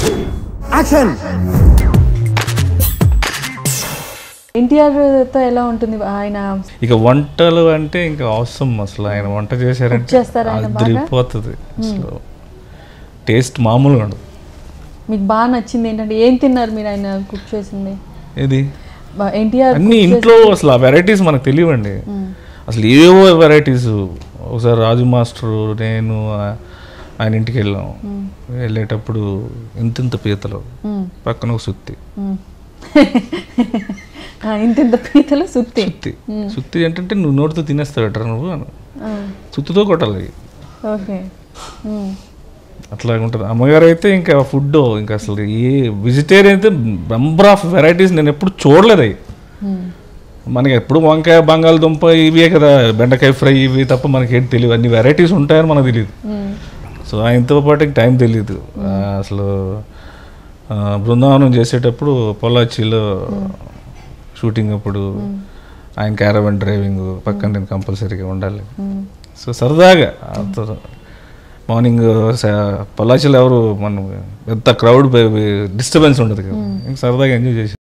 Action NTR తో ఎలా ఉంటుంది ఆయన ఇక వంటలు అంటే ఇంకా అవసరం అసలు ఆయన వంట చేశారంటే Cook చేస్తారా ఆయన బాగా? అదిరిపోతుంది అసలు టేస్ట్ మామూలుగా ఉండదు మీకు బాగా నచ్చింది ఏంటంటే ఏం తిన్నారు మీరు ఆయన కుక్ చేసింది ఇది ఎన్టీఆర్ అన్ని ఇంట్లో అసలు ఆ వెరైటీస్ మనకు తెలియవండి అసలు ఏవో వెరైటీస్ ఒకసారి రాజు మాస్టర్ నేను ఆ- ఆయన ఇంటికి వెళ్ళాం వెళ్ళేటప్పుడు ఇంత ఇంత పీతలు పక్కన ఒక సుత్తి ఇంత ఇంత పీతలు సుత్తి సుత్తి సుత్తి ఏంటంటే నువ్వు నోటితో తినేస్తావు నువ్వు అని ఆ, సుత్తితో కొట్టాలి ఓకే ఉమ్, అట్లా ఉంటుంది అమ్మగారు అయితే ఇంకా ఫుడ్ ఇంకా అసలు ఏ వెజిటేరియన్ అయితే నంబర్ ఆఫ్ వెరైటీస్ నేను ఎప్పుడు చూడలేదు అవి ఉమ్, మనకి ఎప్పుడు వంకాయ బంగాళదుంప ఇవే కదా బెండకాయ ఫ్రై ఇవి తప్ప మనకి ఏంటి తెలియదు అన్ని వెరైటీస్ ఉంటాయని మనకు తెలియదు ఉమ్, సో ఆయనతో పాటు టైం తెలియదు ఆ, అసలు ఆ, బృందావనం చేసేటప్పుడు పొల్లాచిలో షూటింగ్ అప్పుడు ఆయన క్యారవన్ డ్రైవింగ్ పక్కన నేను కంపల్సరీగా ఉండాలి ఉమ్. సో సరదాగా మార్నింగ్ పొల్లాచిలో ఎవరు మనం ఎంత క్రౌడ్ డిస్టర్బెన్స్ ఉండదు కదా ఇంక సరదాగా ఎంజాయ్ చేసి